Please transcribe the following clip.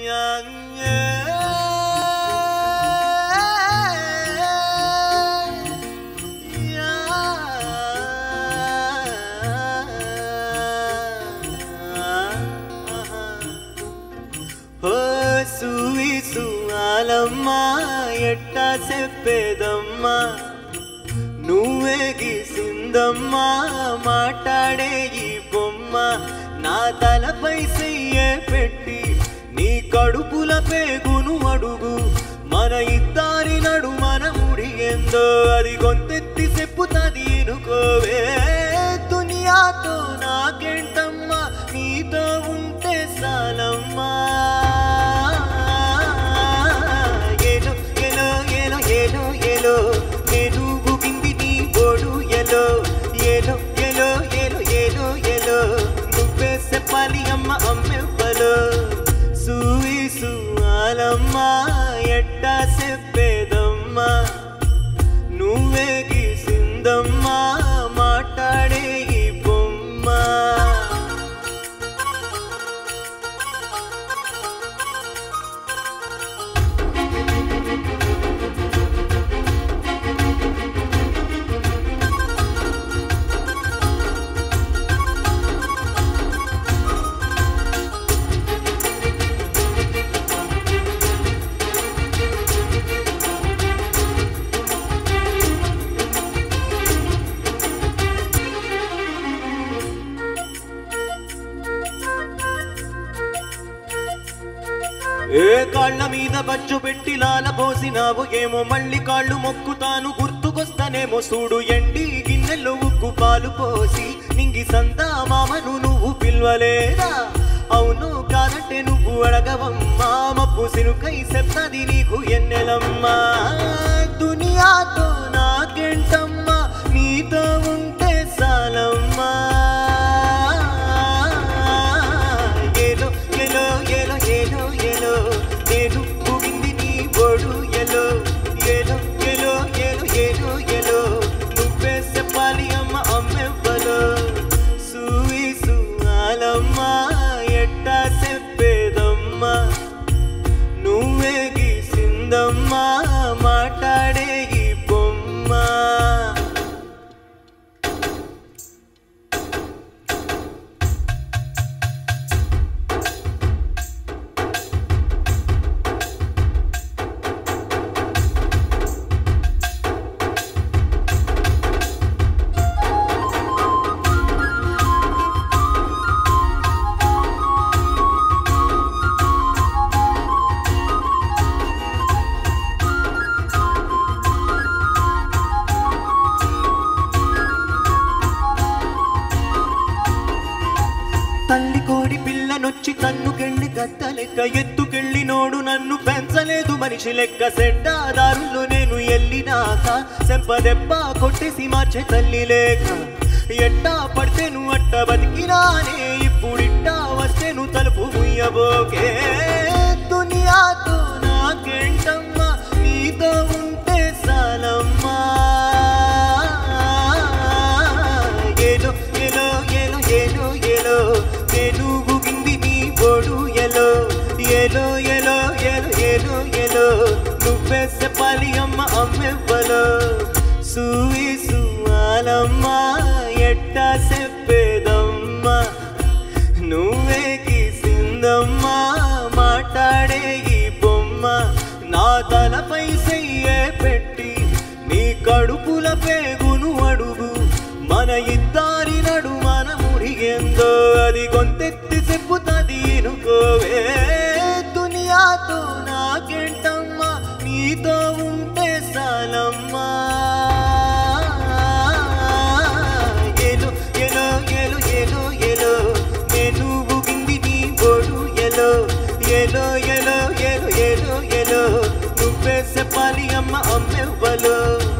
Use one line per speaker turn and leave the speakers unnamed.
ఓ సూయి సువాలమ్మా ఎట్టా చెప్పేదమ్మా నువ్వే గీసిందమ్మా మాట్లాడే ఈ బొమ్మ నా తలపై చెయ్యే పెట్టి నీ కడుపుల పేగును అడుగు మన ఇద్దరి నడు మన ముడి ఏందో అది గొంతెత్తి చెప్పుతాది ఎనుకోవే దునియాతో నాకేంటమ్మా నీతో ఉంటే సాలమ్మా ఏలో ఏలో ఏలో ఏలో ఏలో నేను గుగింది నీ బోడు ఎలో ఏలో ఏలో ఏలో ఏలో ఏలో నువ్వే చెప్పాలి అమ్మ అమ్మెవ్వలో సూయి సువాలమ్మా ఎట్టా చెప్పేదమ్మా నువ్వే గీసిందమ్మా మాట్లాడే ఈ బొమ్మ ఏ కాళ్ళ మీద బచ్చు పెట్టి లాల పోసినావు ఏమో మళ్ళీ కాళ్ళు మొక్కుతాను గుర్తుకొస్తానేమో చూడు ఎండి గిన్నెలో ఉక్కు పాలు పోసి నింగి సంతా మామను నువ్వు పిలవలేదా అవును కాదంటే నువ్వు అడగవమ్మా మబ్బు సినుకై చెప్తాది నీకు ఎన్నెలమ్మా దునియాతో నాకేంటమ్మా నీతో ఉంటే సాలమ్మా ఏలో ఏలో ఏలో ఏలో ఏలో నేను ముగింది నీ బోడు ఎలో ఏలో ఏలో ఏలో ఏలో ఏలో నువ్వే చెప్పాలి అమ్మ అమ్మెవ్వలో సూయి సువాలమ్మా ఎట్టా చెప్పేదమ్మా నువ్వే గీసిందమ్మా మాట్లాడే ఈ బొమ్మ తల్లి కోడి పిల్లనొచ్చి తన్నుకెళ్ళి గద్ద లెక్క ఎత్తుకెళ్ళి నోడు నన్ను పెంచలేదు మనిషి లెక్క సెడ్డాదారుల్లో నేను ఎల్లినాక సెంపదెబ్బ కొట్టేసి మార్చే తల్లి లేక ఎట్టా పడితే నువ్వు అట్ట బతికినానే ఇప్పుడిట్టా వస్తే నువ్వు తలుపు ముయ్యబోకే దునియాతో నాకేంటమ్మా నీతో ఉంటే సాలమ్మా ఏలో ఏలో ఏలో ఏలో ఏలో నేను గుగింది నీ బోడు ఎలో ఏలో ఏలో ఏలో ఏలో ఏలో నువ్వే చెప్పాలి అమ్మ అమ్మెవ్వలో సూయి సువాలమ్మా ఎట్టా చెప్పేదమ్మా నువ్వే గీసిందమ్మా మాట్లాడే ఈ బొమ్మ నా తలపై చెయ్యే పెట్టి నీ కడుపుల పేగును అడుగు మన ఇద్దరి నడు మన ముడిగేందో అది గొంతెత్తి చెప్పుతాది ఎనుకోవే దునియాతో నాకేంటమ్మా నీతో ఉంటే సాలమ్మా ఏలో ఏలో ఏలో ఏలో ఏలో నేను ఊగింది నీ బోడు ఎలో ఏలో ఏలో ఏలో ఏలో ఏలో నువ్వే చెప్పాలి అమ్మ అమ్మెవ్వలో